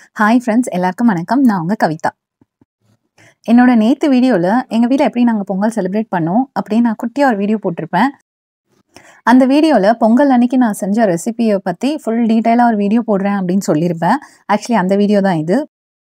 hi friends எல்லாருக்கும் வணக்கம் நான் உங்கள் கவிதா என்னோட நேற்று வீடியோவில் எங்கள் வீட்டில் எப்படி நாங்கள் பொங்கல் செலிப்ரேட் பண்ணோம் அப்படின்னு நான் குட்டியாக ஒரு வீடியோ போட்டிருப்பேன் அந்த வீடியோவில் பொங்கல் அன்னைக்கு நான் செஞ்ச ரெசிபியை பற்றி ஃபுல் டீட்டெயிலாக ஒரு வீடியோ போடுறேன் அப்படின்னு சொல்லியிருப்பேன் ஆக்சுவலி அந்த வீடியோ தான் இது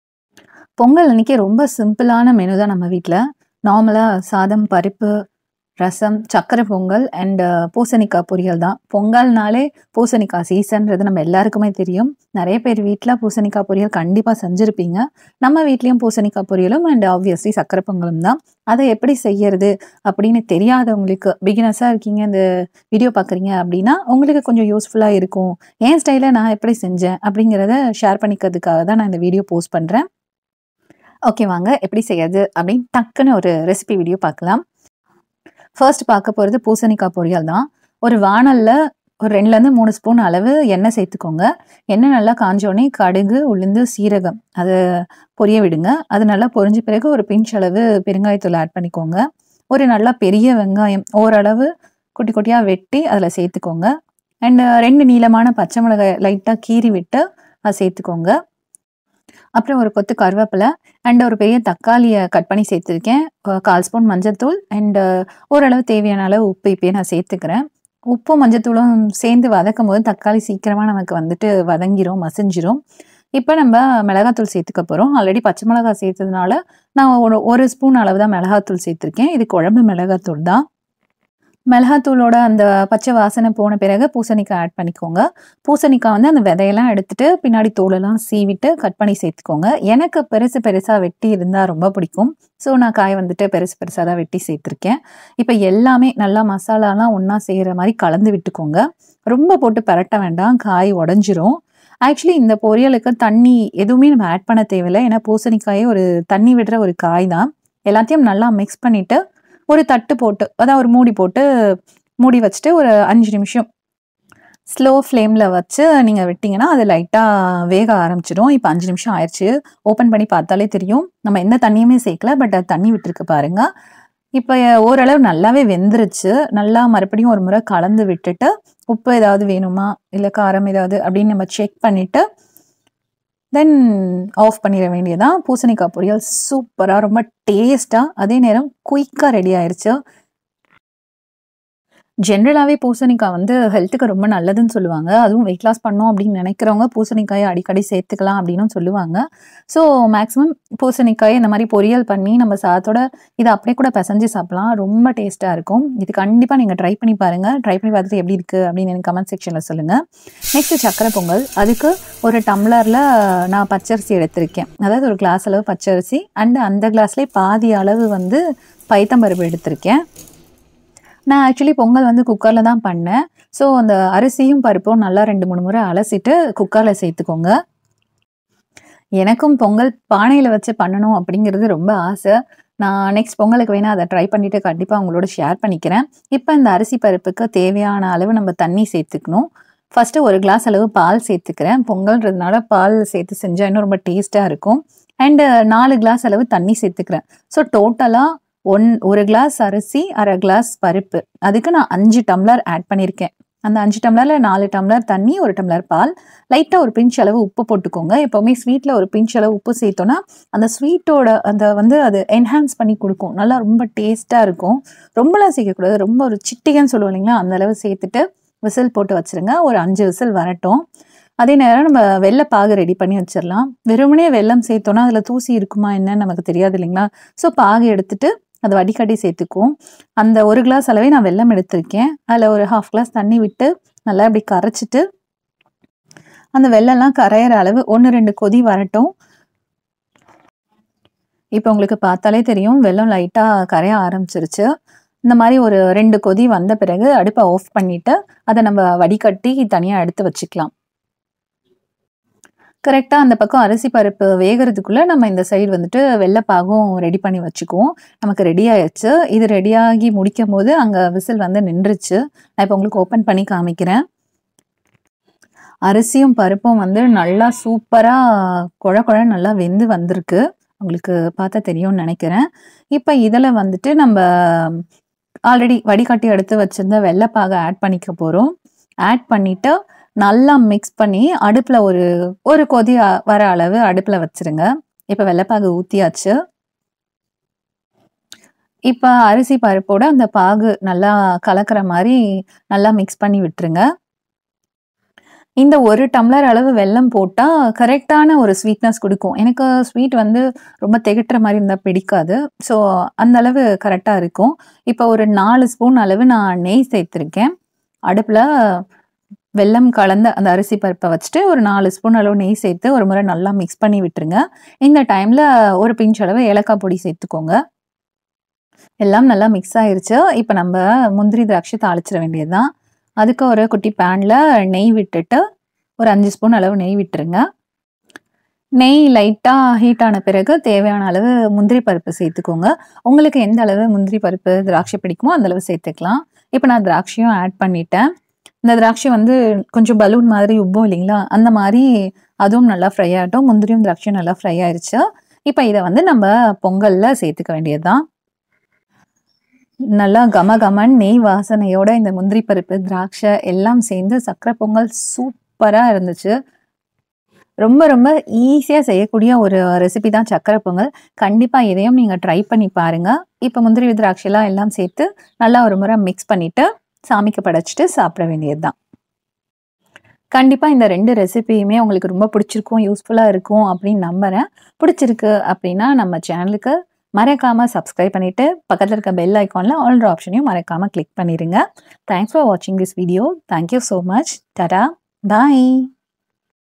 பொங்கல் அன்னைக்கு ரொம்ப சிம்பிளான மெனு தான் நம்ம வீட்டில் நார்மலாக சாதம் பருப்பு ரசம் சக்கரை பொங்கல் அண்ட் பூசணிக்காய் பொரியல் தான் பொங்கல்னாலே பூசணிக்காய் சீசன்றது நம்ம எல்லாருக்குமே தெரியும் நிறைய பேர் வீட்டில் பூசணிக்காய் பொரியல் கண்டிப்பாக செஞ்சுருப்பீங்க நம்ம வீட்லேயும் பூசணிக்காய் பொரியலும் அண்ட் ஆப்வியஸ்லி சக்கரை பொங்கலும் தான் அதை எப்படி செய்யறது அப்படின்னு தெரியாதவங்களுக்கு பிகினஸாக இருக்கீங்க இந்த வீடியோ பார்க்குறீங்க அப்படின்னா உங்களுக்கு கொஞ்சம் யூஸ்ஃபுல்லாக இருக்கும் என் ஸ்டைலில் நான் எப்படி செஞ்சேன் அப்படிங்கிறத ஷேர் பண்ணிக்கிறதுக்காக தான் நான் இந்த வீடியோ போஸ்ட் பண்ணுறேன் ஓகே வாங்க எப்படி செய்யறது அப்படின்னு டக்குன்னு ஒரு ரெசிபி வீடியோ பார்க்கலாம் ஃபர்ஸ்ட் பார்க்க போகிறது பூசணிக்காய் பொரியல் தான் ஒரு வானலில் ஒரு ரெண்டுலேருந்து மூணு ஸ்பூன் அளவு எண்ணெய் சேர்த்துக்கோங்க எண்ணெய் நல்லா காஞ்சோடனே கடுகு உளுந்து சீரகம் அதை பொரிய விடுங்க அது நல்லா பொரிஞ்ச பிறகு ஒரு பிஞ்ச் அளவு பெருங்காயத்தூள் ஆட் பண்ணிக்கோங்க ஒரு நல்லா பெரிய வெங்காயம் ஓரளவு குட்டி குட்டியாக வெட்டி அதில் சேர்த்துக்கோங்க அண்ட் ரெண்டு நீளமான பச்சை மிளகாய் லைட்டாக கீறி விட்டு அதை சேர்த்துக்கோங்க அப்புறம் ஒரு கொத்து கருவேப்பிலை அண்ட் ஒரு பெரிய தக்காளியை கட் பண்ணி சேர்த்துருக்கேன் கால் ஸ்பூன் மஞ்சத்தூள் அண்ட் ஓரளவு தேவையான அளவு உப்பு இப்பயே நான் சேர்த்துக்கிறேன் உப்பும் மஞ்சத்தூளும் சேர்ந்து வதக்கும் போது தக்காளி சீக்கிரமாக நமக்கு வந்துட்டு வதங்கிரும் மசிஞ்சிரும் இப்போ நம்ம மிளகாத்தூள் சேர்த்துக்க போகிறோம் ஆல்ரெடி பச்சை மிளகாய் சேர்த்ததுனால நான் ஒரு ஒரு ஸ்பூன் அளவு தான் மிளகாத்தூள் சேர்த்துருக்கேன் இது குழம்பு மிளகாத்தூள் தான் மிளகாத்தூளோட அந்த பச்சை வாசனை போன பிறகு பூசணிக்காய் ஆட் பண்ணிக்கோங்க பூசணிக்காய் வந்து அந்த விதையெல்லாம் எடுத்துட்டு பின்னாடி தோலெல்லாம் சீவிட்டு கட் பண்ணி சேர்த்துக்கோங்க எனக்கு பெருசு பெருசாக வெட்டி இருந்தால் ரொம்ப பிடிக்கும் ஸோ நான் காய் வந்துட்டு பெருசு பெருசாக தான் வெட்டி சேர்த்துருக்கேன் இப்போ எல்லாமே நல்லா மசாலாலாம் ஒன்றா செய்கிற மாதிரி கலந்து விட்டுக்கோங்க ரொம்ப போட்டு பரட்ட வேண்டாம் காய் உடஞ்சிரும் ஆக்சுவலி இந்த பொரியலுக்கு தண்ணி எதுவுமே நம்ம ஆட் பண்ண தேவையில்லை ஏன்னா பூசணிக்காயே ஒரு தண்ணி விடுற ஒரு காய் தான் எல்லாத்தையும் நல்லா மிக்ஸ் பண்ணிவிட்டு ஒரு தட்டு போட்டு அதான் ஒரு மூடி போட்டு மூடி வச்சுட்டு ஒரு அஞ்சு நிமிஷம் ஸ்லோ ஃப்ளேமில் வச்சு நீங்கள் விட்டிங்கன்னா அது லைட்டாக வேக ஆரம்பிச்சிடும் இப்போ அஞ்சு நிமிஷம் ஆயிடுச்சு ஓப்பன் பண்ணி பார்த்தாலே தெரியும் நம்ம எந்த தண்ணியுமே சேர்க்கல பட் அது தண்ணி விட்டுருக்கு பாருங்க இப்போ ஓரளவு நல்லாவே வெந்துருச்சு நல்லா மறுபடியும் ஒரு முறை கலந்து விட்டுட்டு உப்பு ஏதாவது வேணுமா இல்லை காரம் ஏதாவது அப்படின்னு நம்ம செக் பண்ணிவிட்டு தென் ஆஃப் பண்ணிட வேண்டியதான் பூசணிக்காய் பொரியல் சூப்பராக ரொம்ப டேஸ்ட்டாக அதே நேரம் குயிக்காக ரெடி ஆயிடுச்சு ஜென்ரலாகவே பூசணிக்காய் வந்து ஹெல்த்துக்கு ரொம்ப நல்லதுன்னு சொல்லுவாங்க அதுவும் வெயிட் லாஸ் பண்ணோம் அப்படின்னு நினைக்கிறவங்க பூசணிக்காயை அடிக்கடி சேர்த்துக்கலாம் அப்படின்னு சொல்லுவாங்க ஸோ மேக்ஸிமம் பூசணிக்காய் இந்த மாதிரி பொரியல் பண்ணி நம்ம சாதத்தோட இதை அப்படியே கூட பிசைஞ்சு சாப்பிடலாம் ரொம்ப டேஸ்ட்டாக இருக்கும் இது கண்டிப்பாக நீங்கள் ட்ரை பண்ணி பாருங்கள் ட்ரை பண்ணி பார்த்துட்டு எப்படி இருக்குது அப்படின்னு எனக்கு கமெண்ட் செக்ஷனில் சொல்லுங்கள் நெக்ஸ்ட்டு சக்கரை பொங்கல் அதுக்கு ஒரு டம்ளரில் நான் பச்சரிசி எடுத்திருக்கேன் அதாவது ஒரு கிளாஸ் அளவு பச்சரிசி அண்ட் அந்த கிளாஸ்லேயே பாதி அளவு வந்து பைத்தம்பருப்பு எடுத்திருக்கேன் நான் ஆக்சுவலி பொங்கல் வந்து குக்கரில் தான் பண்ணேன் ஸோ அந்த அரிசியும் பருப்பும் நல்லா ரெண்டு மூணு முறை அலசிட்டு குக்கரில் சேர்த்துக்கோங்க எனக்கும் பொங்கல் பானையில் வச்சு பண்ணணும் அப்படிங்கிறது ரொம்ப ஆசை நான் நெக்ஸ்ட் பொங்கலுக்கு வேணால் அதை ட்ரை பண்ணிவிட்டு கண்டிப்பாக உங்களோட ஷேர் பண்ணிக்கிறேன் இப்போ இந்த அரிசி பருப்புக்கு தேவையான அளவு நம்ம தண்ணி சேர்த்துக்கணும் ஃபஸ்ட்டு ஒரு கிளாஸ் அளவு பால் சேர்த்துக்கிறேன் பொங்கல்ன்றதுனால பால் சேர்த்து செஞ்சால் இன்னும் ரொம்ப டேஸ்ட்டாக இருக்கும் அண்டு நாலு கிளாஸ் அளவு தண்ணி சேர்த்துக்கிறேன் ஸோ டோட்டலாக ஒன் ஒரு கிளாஸ் அரிசி அரை கிளாஸ் பருப்பு அதுக்கு நான் அஞ்சு டம்ளர் ஆட் பண்ணியிருக்கேன் அந்த அஞ்சு டம்ளரில் நாலு டம்ளர் தண்ணி ஒரு டம்ளர் பால் லைட்டாக ஒரு பிஞ்ச் அளவு உப்பு போட்டுக்கோங்க எப்போவுமே ஸ்வீட்டில் ஒரு பிஞ்ச் அளவு உப்பு சேர்த்தோன்னா அந்த ஸ்வீட்டோட அந்த வந்து அது என்ஹான்ஸ் பண்ணி கொடுக்கும் நல்லா ரொம்ப டேஸ்ட்டாக இருக்கும் ரொம்பலாம் சேர்க்கக்கூடாது ரொம்ப ஒரு சிட்டிகன்னு சொல்லுவோம் இல்லைங்களா அந்த அளவு சேர்த்துட்டு விசில் போட்டு வச்சுருங்க ஒரு அஞ்சு விசில் வரட்டும் அதே நேரம் நம்ம வெள்ளை பாகு ரெடி பண்ணி வச்சிடலாம் வெறுமனே வெள்ளம் சேர்த்தோன்னா அதில் தூசி இருக்குமா என்னன்னு நமக்கு தெரியாது இல்லைங்களா ஸோ பாகு எடுத்துட்டு அதை வடிகட்டி சேர்த்துக்குவோம் அந்த ஒரு கிளாஸ் அளவே நான் வெல்லம் எடுத்திருக்கேன் அதில் ஒரு ஹாஃப் கிளாஸ் தண்ணி விட்டு நல்லா இப்படி கரைச்சிட்டு அந்த வெள்ளம்லாம் கரையிற அளவு ஒன்று ரெண்டு கொதி வரட்டும் இப்போ உங்களுக்கு பார்த்தாலே தெரியும் வெள்ளம் லைட்டாக கரைய ஆரம்பிச்சிருச்சு இந்த மாதிரி ஒரு ரெண்டு கொதி வந்த பிறகு அடுப்பை ஆஃப் பண்ணிவிட்டு அதை நம்ம வடிகட்டி தனியாக எடுத்து வச்சுக்கலாம் கரெக்டாக அந்த பக்கம் அரிசி பருப்பு வேகிறதுக்குள்ளே நம்ம இந்த சைடு வந்துட்டு வெள்ளைப்பாகும் ரெடி பண்ணி வச்சுக்குவோம் நமக்கு ரெடி ஆயிடுச்சு இது ரெடியாகி முடிக்கும் போது அங்கே விசில் வந்து நின்றுச்சு நான் இப்போ உங்களுக்கு ஓப்பன் பண்ணி காமிக்கிறேன் அரிசியும் பருப்பும் வந்து நல்லா சூப்பராக குழ குழ நல்லா வெந்து வந்திருக்கு உங்களுக்கு பார்த்தா தெரியும்னு நினைக்கிறேன் இப்போ இதில் வந்துட்டு நம்ம ஆல்ரெடி வடிகட்டி எடுத்து வச்சுருந்த வெள்ளைப்பாகை ஆட் பண்ணிக்க போகிறோம் ஆட் பண்ணிவிட்டு நல்லா மிக்ஸ் பண்ணி அடுப்பில் ஒரு ஒரு கொதி அ- வர அளவு அடுப்பில் வச்சிருங்க இப்போ வெள்ளைப்பாகு ஊற்றியாச்சு இப்போ அரிசி பருப்போட அந்த பாகு நல்லா கலக்கிற மாதிரி நல்லா மிக்ஸ் பண்ணி விட்டுருங்க இந்த ஒரு டம்ளர் அளவு வெல்லம் போட்டால் கரெக்டான ஒரு ஸ்வீட்னஸ் கொடுக்கும் எனக்கு ஸ்வீட் வந்து ரொம்ப திகட்டுற மாதிரி இருந்தால் பிடிக்காது ஸோ அந்த அளவு கரெக்டாக இருக்கும் இப்போ ஒரு நாலு ஸ்பூன் அளவு நான் நெய் சேர்த்துருக்கேன் அடுப்பில் வெல்லம் கலந்த அந்த அரிசி பருப்பை வச்சுட்டு ஒரு நாலு ஸ்பூன் அளவு நெய் சேர்த்து ஒரு முறை நல்லா மிக்ஸ் பண்ணி விட்டுருங்க இந்த டைமில் ஒரு பிஞ்ச் அளவு ஏலக்காய் பொடி சேர்த்துக்கோங்க எல்லாம் நல்லா மிக்ஸ் ஆயிருச்சு இப்போ நம்ம முந்திரி திராட்சை தாளிச்சிட வேண்டியது தான் அதுக்கு ஒரு குட்டி பேனில் நெய் விட்டுட்டு ஒரு அஞ்சு ஸ்பூன் அளவு நெய் விட்டுருங்க நெய் லைட்டாக ஹீட் ஆன பிறகு தேவையான அளவு முந்திரி பருப்பு சேர்த்துக்கோங்க உங்களுக்கு எந்த அளவு முந்திரி பருப்பு திராட்சை பிடிக்குமோ அந்த அளவு சேர்த்துக்கலாம் இப்போ நான் திராட்சையும் ஆட் பண்ணிட்டேன் இந்த திராட்சை வந்து கொஞ்சம் பலூன் மாதிரி உப்பும் இல்லைங்களா அந்த மாதிரி அதுவும் நல்லா ஃப்ரை ஆகட்டும் முந்திரியும் திராட்சையும் நல்லா ஃப்ரை ஆயிருச்சு இப்போ இதை வந்து நம்ம பொங்கலில் சேர்த்துக்க வேண்டியது தான் நல்லா கம கமன் நெய் வாசனையோட இந்த முந்திரி பருப்பு திராட்சை எல்லாம் சேர்ந்து சக்கரை பொங்கல் சூப்பராக இருந்துச்சு ரொம்ப ரொம்ப ஈஸியாக செய்யக்கூடிய ஒரு ரெசிபி தான் சக்கரை பொங்கல் கண்டிப்பாக இதையும் நீங்கள் ட்ரை பண்ணி பாருங்கள் இப்போ முந்திரி திராட்சைலாம் எல்லாம் சேர்த்து நல்லா ஒரு முறை மிக்ஸ் பண்ணிவிட்டு சாமிக்கு படைச்சிட்டு சாப்பிட வேண்டியது தான் கண்டிப்பாக இந்த ரெண்டு ரெசிபியுமே உங்களுக்கு ரொம்ப பிடிச்சிருக்கும் யூஸ்ஃபுல்லாக இருக்கும் அப்படின்னு நம்புகிறேன் பிடிச்சிருக்கு அப்படின்னா நம்ம சேனலுக்கு மறக்காமல் சப்ஸ்கிரைப் பண்ணிவிட்டு பக்கத்தில் இருக்க பெல் ஐக்கானில் ஆல்ர ஆப்ஷனையும் மறக்காமல் கிளிக் பண்ணிடுங்க தேங்க்ஸ் ஃபார் வாட்சிங் this video thank you so much tata bye